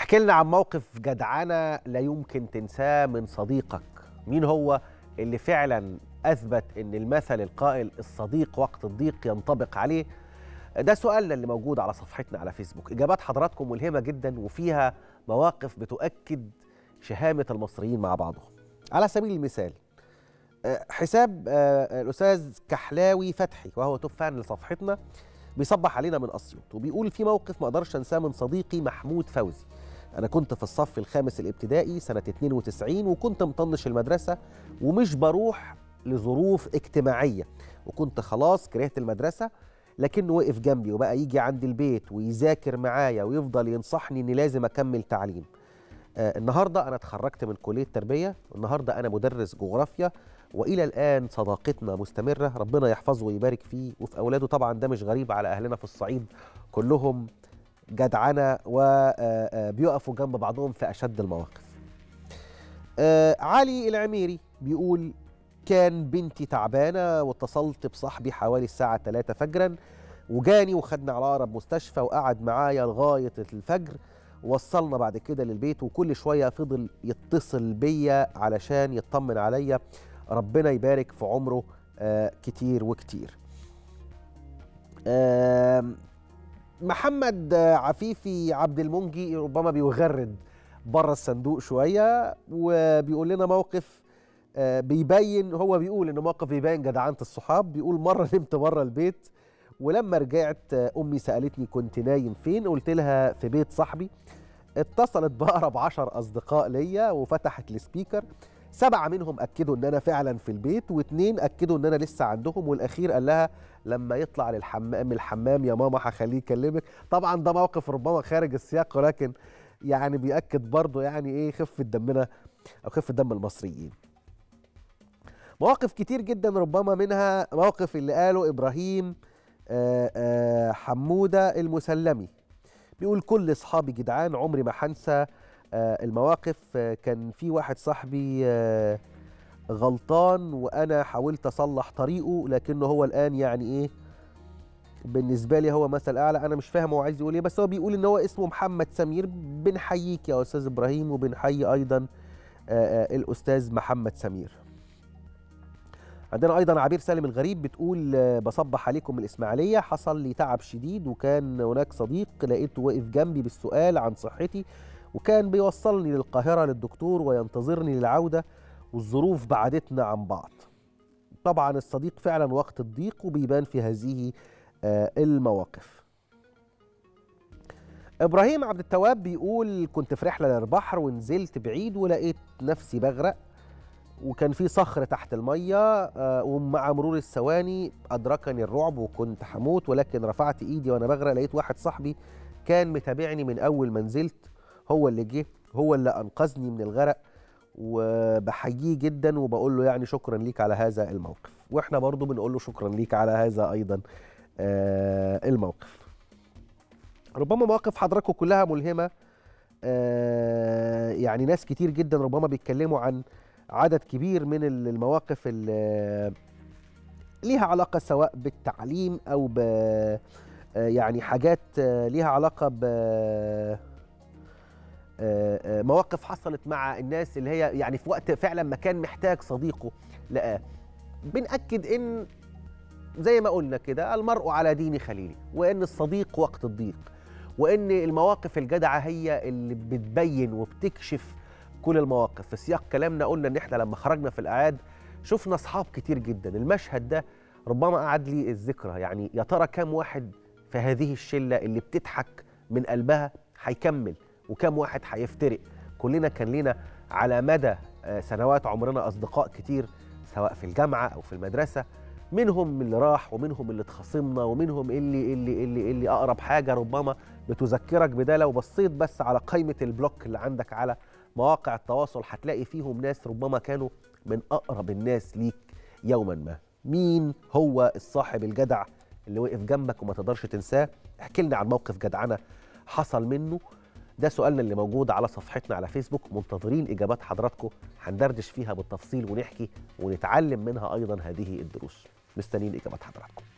احكي لنا عن موقف جدعنه لا يمكن تنساه من صديقك مين هو اللي فعلا اثبت ان المثل القائل الصديق وقت الضيق ينطبق عليه ده سؤالنا اللي موجود على صفحتنا على فيسبوك اجابات حضراتكم ملهمه جدا وفيها مواقف بتؤكد شهامه المصريين مع بعضهم على سبيل المثال آه، حساب آه، الاستاذ كحلاوي فتحي وهو توب فان لصفحتنا بيصبح علينا من اسيوط وبيقول في موقف ما اقدرش انساه من صديقي محمود فوزي انا كنت في الصف الخامس الابتدائي سنه 92 وكنت مطنش المدرسه ومش بروح لظروف اجتماعيه وكنت خلاص كرهت المدرسه لكنه وقف جنبي وبقى يجي عند البيت ويذاكر معايا ويفضل ينصحني اني لازم اكمل تعليم آه النهارده انا اتخرجت من كليه تربيه النهارده انا مدرس جغرافيا والى الان صداقتنا مستمره ربنا يحفظه ويبارك فيه وفي اولاده طبعا ده مش غريب على اهلنا في الصعيد كلهم جدعنه وبيقفوا جنب بعضهم في اشد المواقف آه، علي العميري بيقول كان بنتي تعبانه واتصلت بصاحبي حوالي الساعه 3 فجرا وجاني وخدنا على اقرب مستشفى وقعد معايا لغايه الفجر وصلنا بعد كده للبيت وكل شويه فضل يتصل بيا علشان يطمن عليا ربنا يبارك في عمره آه كتير وكتير آم، محمد آه، عفيفي عبد المنجي ربما بيغرد بره الصندوق شويه وبيقول لنا موقف آه، بيبين هو بيقول ان موقف بيبين جدعنه الصحاب بيقول مره نمت بره البيت ولما رجعت آه، امي سالتني كنت نايم فين قلت لها في بيت صاحبي اتصلت باقرب عشر اصدقاء ليا وفتحت السبيكر سبعه منهم اكدوا ان انا فعلا في البيت واثنين اكدوا ان انا لسه عندهم والاخير قال لها لما يطلع للحمام من الحمام يا ماما هخليه يكلمك طبعا ده موقف ربما خارج السياق ولكن يعني بيأكد برضه يعني ايه خفه دمنا او خفه دم المصريين مواقف كتير جدا ربما منها موقف اللي قاله ابراهيم آه، آه، حموده المسلمي بيقول كل اصحابي جدعان عمري ما هنسى آه، المواقف آه، كان في واحد صاحبي آه، غلطان وانا حاولت اصلح طريقه لكنه هو الان يعني ايه بالنسبه لي هو مثل اعلى انا مش فاهم هو عايز يقول ايه بس هو بيقول ان هو اسمه محمد سمير بنحييك يا استاذ ابراهيم وبنحيي ايضا آه، آه، الاستاذ محمد سمير عندنا ايضا عبير سالم الغريب بتقول آه، بصبح عليكم من الاسماعيليه حصل لي تعب شديد وكان هناك صديق لقيته واقف جنبي بالسؤال عن صحتي وكان بيوصلني للقاهره للدكتور وينتظرني للعوده والظروف بعدتنا عن بعض طبعا الصديق فعلا وقت الضيق وبيبان في هذه آه، المواقف ابراهيم عبد التواب بيقول كنت في رحله للبحر ونزلت بعيد ولقيت نفسي بغرق وكان في صخر تحت الميه آه، ومع مرور الثواني ادركني الرعب وكنت هموت ولكن رفعت ايدي وانا بغرق لقيت واحد صاحبي كان متابعني من اول ما نزلت هو اللي جه هو اللي انقذني من الغرق وبحييه جدا وبقول له يعني شكرا ليك على هذا الموقف واحنا برضو بنقول له شكرا ليك على هذا ايضا آه، الموقف ربما مواقف حضراتكم كلها ملهمه آه، يعني ناس كتير جدا ربما بيتكلموا عن عدد كبير من ال- المواقف اللي ليها علاقه سواء بالتعليم او ب آه، يعني حاجات آه، ليها علاقه ب آه، آه، مواقف حصلت مع الناس اللي هي يعني في وقت فعلا ما كان محتاج صديقه لقاه بنأكد ان زي ما قلنا كده المرء على دين خليله وان الصديق وقت الضيق وان المواقف الجدعه هي اللي بتبين وبتكشف كل المواقف في سياق كلامنا قلنا ان احنا لما خرجنا في الاعياد شفنا اصحاب كتير جدا المشهد ده ربما قعد لي الذكرى يعني يا ترى كام واحد في هذه الشله اللي بتضحك من قلبها هيكمل وكام واحد هيفترق كلنا كان لنا على مدى آه، سنوات عمرنا اصدقاء كتير سواء في الجامعه او في المدرسه منهم اللي راح ومنهم اللي اتخاصمنا ومنهم اللي اللي اللي اللي اقرب حاجه ربما بتذكرك بده لو بصيت بس على قائمه البلوك اللي عندك على مواقع التواصل هتلاقي فيهم ناس ربما كانوا من اقرب الناس ليك يوما ما مين هو الصاحب الجدع اللي وقف جنبك وما تقدرش تنساه احكي لنا عن موقف جدعنه حصل منه ده سؤالنا اللي موجود على صفحتنا على فيسبوك منتظرين اجابات حضراتكم هندردش فيها بالتفصيل ونحكي ونتعلم منها ايضا هذه الدروس مستنيين اجابات حضراتكم